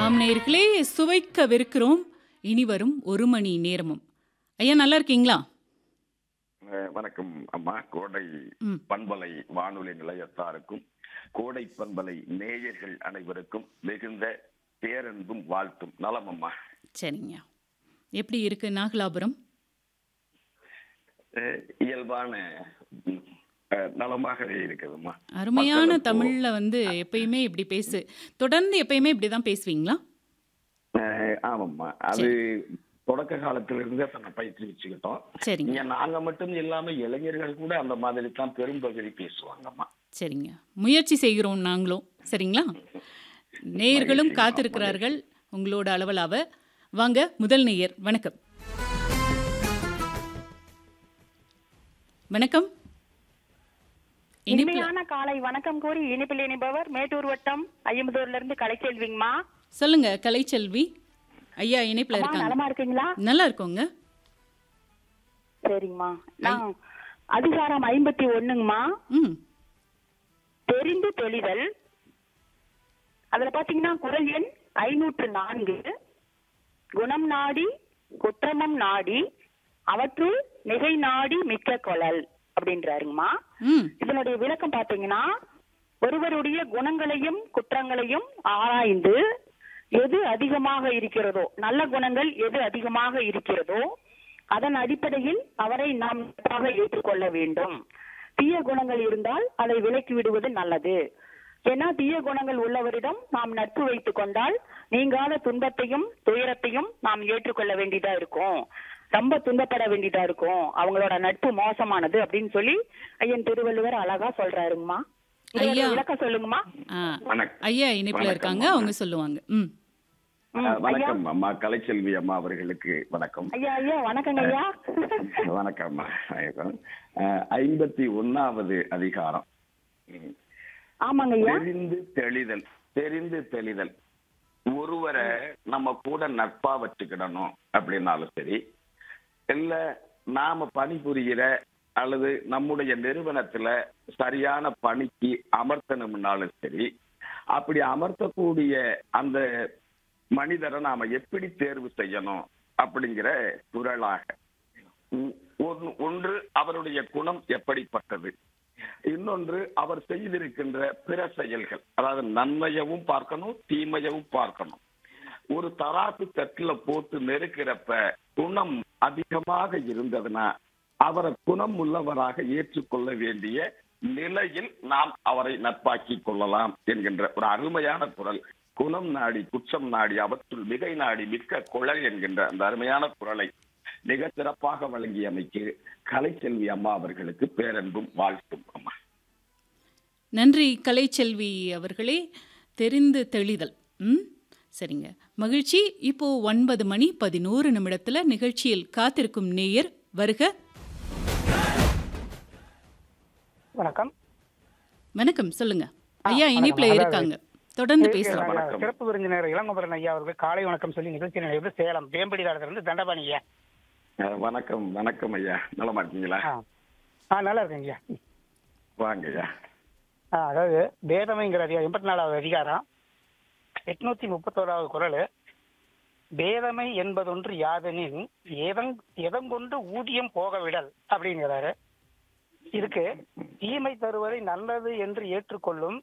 ஆம் நேயர்களே சுவைக்கவிருக்கிறோம் இனி வரும் ஒரு மணி நேரமும் ஐயா நல்லா இருக்கீங்களா அஹ் வணக்கம் அம்மா கோடை ம். பண்பலை வானொலி நிலையத்தாருக்கும் கோடை பண்பலை நேயர்கள் அனைவருக்கும் மிகுந்த பேரன்பும் வாழ்த்தும் நலம் அம்மா சரிங்க எப்படி இருக்கு நாகலாபுரம் அஹ் இயல்பான ம், அஹ் நலமாகவே இருக்குதும்மா அருமையான மக்களுக்கு- தமிழ்ல வந்து எப்பயுமே இப்படி பேசு தொடர்ந்து எப்பயுமே இப்படி தான் பேசுவீங்களா அஹ் ஆமாம்மா அது தொடக்க காலத்துல இருந்தே தன்னை பயிற்றுவிச்சுக்கிட்டோம் சரிங்க இங்க நாங்க மட்டும் இல்லாம இளைஞர்கள் கூட அந்த மாதிரி தான் பெரும்பகுதி பேசுவாங்கம்மா சரிங்க முயற்சி செய்கிறோம் நாங்களும் சரிங்களா நேயர்களும் மகிழ்ச்சி, காத்திருக்கிறார்கள் உங்களோட அளவலாவ வாங்க முதல் நேயர் வணக்கம் வணக்கம் இனிப்புல இனிமையான காலை வணக்கம் கூறி இனிப்பில் இனிப்பவர் மேட்டூர் வட்டம் ஐயம்பதூர்ல இருந்து கலைச்செல்விங்கம்மா சொல்லுங்க கலைச்செல்வி ஐயா இணைப்புல அம்மா, இருக்காங்க நலமா இருக்கீங்களா நல்லா இருக்கோங்க சரிங்கம்மா நான் அதிகாரம் ஐம்பத்தி ஒண்ணுங்கம்மா ம் தெரிந்து தெளிதல் அதுல பாத்தீங்கன்னா குரல் எண் ஐநூற்று நான்கு குணம் நாடி குற்றமம் நாடி அவற்றுள் மிகை நாடி மிக்க கொளல் அப்படின்றாருங்கம்மா ம் இதனுடைய விளக்கம் பாத்தீங்கன்னா ஒருவருடைய குணங்களையும் குற்றங்களையும் ஆராய்ந்து எது அதிகமாக இருக்கிறதோ நல்ல குணங்கள் எது அதிகமாக இருக்கிறதோ அதன் அடிப்படையில் அவரை நாம் நட்பாக ஏற்றுக்கொள்ள வேண்டும் தீய குணங்கள் இருந்தால் அதை விலக்கி விடுவது நல்லது ஏன்னா தீய குணங்கள் உள்ளவரிடம் நாம் நட்பு வைத்துக் கொண்டால் நீங்காத துன்பத்தையும் துயரத்தையும் நாம் ஏற்றுக்கொள்ள வேண்டியதா இருக்கும் ரொம்ப துன்பப்பட வேண்டியதா இருக்கும் அவங்களோட நட்பு மோசமானது அப்படின்னு சொல்லி ஐயன் திருவள்ளுவர் அழகா சொல்றாருங்கம்மா இதோட ஐயா. விளக்கம் சொல்லுங்கம்மா ஆ வணக்கம் ஐயா இணைப்புல வணக்கம், இருக்காங்க அம்மா. அவங்க சொல்லுவாங்க ம் ம், அஹ் ஐயா வணக்கம் அம்மா கலைச்செல்வி அம்மா அவர்களுக்கு வணக்கம் ஐயா ஐயா வணக்கங்க ஐயா வணக்கம்மா வணக்கம். அஹ் ஐம்பத்தி ஒன்னாவது அதிகாரம் ம். ஆமாங்க ஐயா தெரிந்து தெளிதல் தெரிந்து தெளிதல் ஒருவரை நம்ம கூட நட்பா வச்சுக்கிடணும் அப்படின்னாலும் சரி இல்ல நாம பணிபுரிகிற அல்லது நம்முடைய நிறுவனத்துல சரியான பணிக்கு அமர்த்தணும்னாலும் சரி அப்படி அமர்த்தக்கூடிய அந்த மனிதரை நாம எப்படி தேர்வு செய்யணும் அப்படிங்கிற குரலாக உ- ஒன்று- ஒன்று அவருடைய குணம் எப்படிப்பட்டது இன்னொன்று அவர் செய்திருக்கின்ற பிற செயல்கள் அதாவது நன்மையவும் பார்க்கணும் தீமையவும் பார்க்கணும் ஒரு தராசு தட்டுல போட்டு நெருக்கிறப்ப குணம் அதிகமாக இருந்ததுன்னா அவரை குணம் உள்ளவராக ஏற்றுக்கொள்ள வேண்டிய நிலையில் நாம் அவரை நட்பாக்கி கொள்ளலாம் என்கின்ற ஒரு அருமையான குரல் குணம் நாடி குற்றம் நாடி அவற்றுள் மிகை நாடி மிக்க குழல் என்கின்ற அந்த அருமையான குரலை மிக சிறப்பாக வழங்கியமைக்கு கலைச்செல்வி அம்மா அவர்களுக்கு பேரன்பும் வாழ்த்தும் அம்மா நன்றி கலைச்செல்வி அவர்களே தெரிந்து தெளிதல் ம் சரிங்க மகிழ்ச்சி இப்போ ஒன்பது மணி பதினோரு நிமிடத்துல நிகழ்ச்சியில் காத்திருக்கும் நேயர் வருக வணக்கம் வணக்கம் சொல்லுங்க ஆ, ஐயா வணக்கம். இணைப்புல அதாவது- இருக்காங்க தொடர்ந்து நாங்க பேசலாம் வணக்கம். சிறப்பு விருந்தினர் இளங்கோபுரன் ஐயா அவர்கள் காலை வணக்கம் சொல்லி நிகழ்ச்சி நிலையத்தில் சேலம் வேம்படி இருந்து தண்டபாணி ஐயா அஹ் வணக்கம் வணக்கம் ஐயா நலமா இருக்கீங்களா ஆ. ஆ நல்லா இருக்கேங்க ஐயா வாங்க ஐயா ஆ, அதாவது வேதமைங்கிற அதிகாரம் எண்பத்தி நாலாவது அதிகாரம் எட்நூத்தி முப்பத்தோராவது குரல் வேதமை என்பதொன்று யாதெனின் ஏதங் எதங்கொண்டு ஊதியம் போக விடல் அப்படிங்கிறாரு இதுக்கு தீமை தருவதை நல்லது என்று ஏற்றுக்கொள்ளும்